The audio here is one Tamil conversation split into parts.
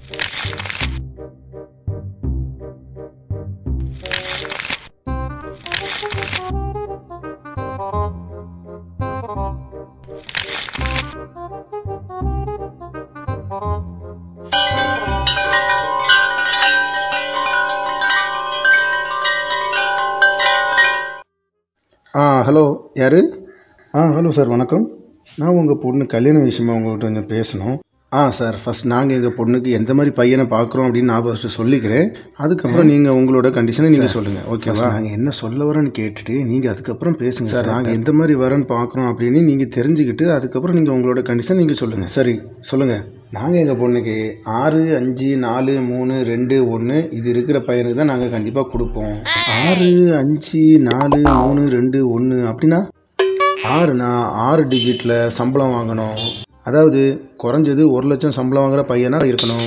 ஆ ஹலோ யார் ஆ ஹலோ சார் வணக்கம் நான் உங்கள் பொண்ணு கல்யாண விஷயமா உங்கள்கிட்ட கொஞ்சம் பேசணும் ஆ சார் ஃபஸ்ட் நாங்கள் எங்கள் பொண்ணுக்கு எந்த மாதிரி பையனை பார்க்குறோம் அப்படின்னு நான் ஃபஸ்ட்டு சொல்லிக்கிறேன் அதுக்கப்புறம் நீங்கள் உங்களோட கண்டிஷனை நீங்கள் சொல்லுங்கள் ஓகேவா நாங்கள் என்ன சொல்ல வரோன்னு கேட்டுட்டு நீங்கள் அதுக்கப்புறம் பேசுங்க சார் நாங்கள் எந்த மாதிரி வரேன்னு பார்க்குறோம் அப்படின்னு நீங்கள் தெரிஞ்சுக்கிட்டு அதுக்கப்புறம் நீங்கள் உங்களோட கண்டிஷன் நீங்கள் சொல்லுங்கள் சரி சொல்லுங்கள் நாங்கள் எங்கள் பொண்ணுக்கு ஆறு அஞ்சு நாலு மூணு ரெண்டு ஒன்று இது இருக்கிற பையனுக்கு தான் நாங்கள் கண்டிப்பாக கொடுப்போம் ஆறு அஞ்சு நாலு மூணு ரெண்டு ஒன்று அப்படின்னா ஆறுனா ஆறு டிஜிட்டில் சம்பளம் வாங்கணும் அதாவது குறைஞ்சது ஒரு லட்சம் சம்பளம் வாங்குற பையனா இருக்கணும்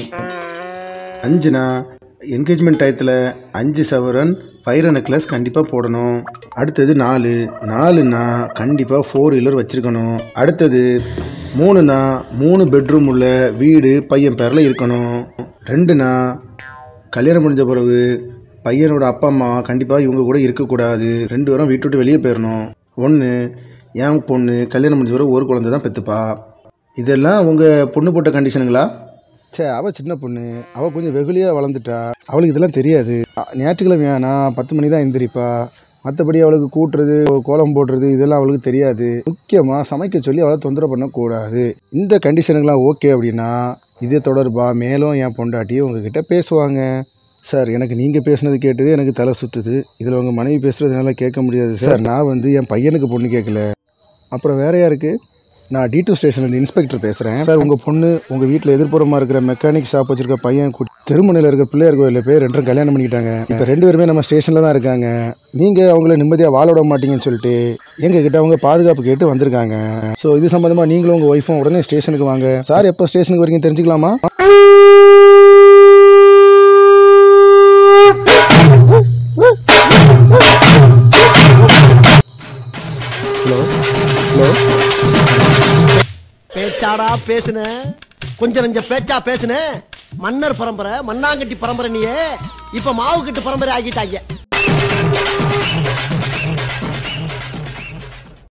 அஞ்சுனா என்கேஜ்மெண்ட் டயத்தில் அஞ்சு சவரன் வைர நெக்லஸ் கண்டிப்பாக போடணும் அடுத்தது நாலு நாலுனா கண்டிப்பாக ஃபோர் வீலர் வச்சுருக்கணும் அடுத்தது மூணுனா மூணு பெட்ரூம் உள்ள வீடு பையன் பேரில் இருக்கணும் ரெண்டுனா கல்யாணம் முடிஞ்ச பிறகு பையனோட அப்பா அம்மா கண்டிப்பாக இவங்க கூட இருக்கக்கூடாது ரெண்டு பேரும் வீட்டு விட்டு வெளியே போயிடணும் ஒன்று என் பொண்ணு கல்யாணம் முடிஞ்ச பிறகு ஒரு குழந்தை தான் பெற்றுப்பா இதெல்லாம் உங்கள் பொண்ணு போட்ட கண்டிஷனுங்களா சே அவள் சின்ன பொண்ணு அவள் கொஞ்சம் வெகுளியாக வளர்ந்துட்டா அவளுக்கு இதெல்லாம் தெரியாது அ- ஞாயிற்றுக்கிழமை ஆனா பத்து மணி தான் எந்திரிப்பா மற்றபடி அவளுக்கு கூட்டுறது கோலம் போடுறது இதெல்லாம் அவளுக்கு தெரியாது முக்கியமாக சமைக்க சொல்லி அவளை தொந்தரவு பண்ணக்கூடாது இந்த கண்டிஷனுங்களாம் ஓகே அப்படின்னா இது தொடர்பாக மேலும் என் பொண்டாட்டி உங்ககிட்ட பேசுவாங்க சார் எனக்கு நீங்கள் பேசுனது கேட்டது எனக்கு தலை சுற்றுது இதில் உங்கள் மனைவி பேசுகிறதுனால கேட்க முடியாது சார் நான் வந்து என் பையனுக்கு பொண்ணு கேட்கல அப்புறம் வேற யாருக்கு நான் டி டூ ஸ்டேஷன்லேருந்து இன்ஸ்பெக்டர் பேசுகிறேன் சார் உங்கள் பொண்ணு உங்கள் வீட்டில் எதிர்ப்புறமாக இருக்கிற மெக்கானிக் ஷாப் வச்சிருக்க பையன் கு- தெருமுனையில் இருக்கிற பிள்ளையார் கோயிலில் போய் ரெண்டும் கல்யாணம் பண்ணிக்கிட்டாங்க இப்போ ரெண்டு பேருமே நம்ம ஸ்டேஷனில் தான் இருக்காங்க நீங்கள் அவங்கள நிம்மதியாக வாழ விட மாட்டீங்கன்னு சொல்லிட்டு எங்கள் கிட்ட அவங்க பாதுகாப்பு கேட்டு வந்திருக்காங்க ஸோ இது சம்மந்தமாக நீங்களும் உங்கள் ஒய்ஃபும் உடனே ஸ்டேஷனுக்கு வாங்க சார் எப்போ ஸ்டேஷனுக்கு வரீங்க தெரிஞ்சுக்கலாமா ஹலோ ஹலோ பேச்சாடா பேசுன கொஞ்சம் நெஞ்ச பேச்சா பேசுன மன்னர் பரம்பரை மண்ணாங்கட்டி பரம்பரை நீயே இப்ப மாவு கட்டு பரம்பரை ஆகிட்டாங்க